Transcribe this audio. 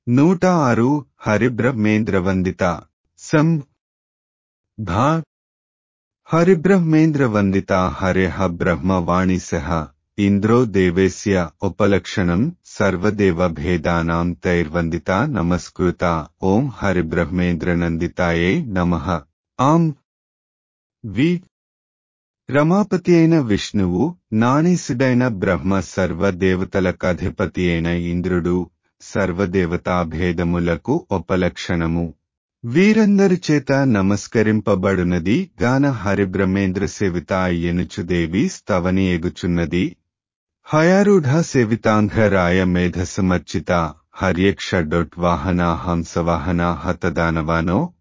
నూట ఆరు హరిబ్రహ్మేంద్రవందిత సం ధా హరిబ్రహ్మేంద్రవందిత హరేహ బ్రహ్మవాణిసః ఇంద్రో దేవేస్య ఉపలక్షణం సర్వదేవభేదానాం తైర్వందిత నమస్కృత ఓం హరిబ్రహ్మేంద్రనందితాయే నమః ఆం వి రమాపతి అయిన విష్ణువు నాణీసుడైన బ్రహ్మ సర్వదేవతలకధిపతి అయిన ఇంద్రుడు సర్వదేవతాభేదములకు ఉపలక్షణము వీరందరి చేత నమస్కరింపబడునది గాన హరిబ్రహ్మేంద్ర సేవిత అయ్యనుచుదేవి స్తవని ఎగుచున్నది హయారూఢ సేవితాంఘరాయ మేధసమర్చిత హర్యక్ష డొట్ వాహన హంసవాహన హతదానవానో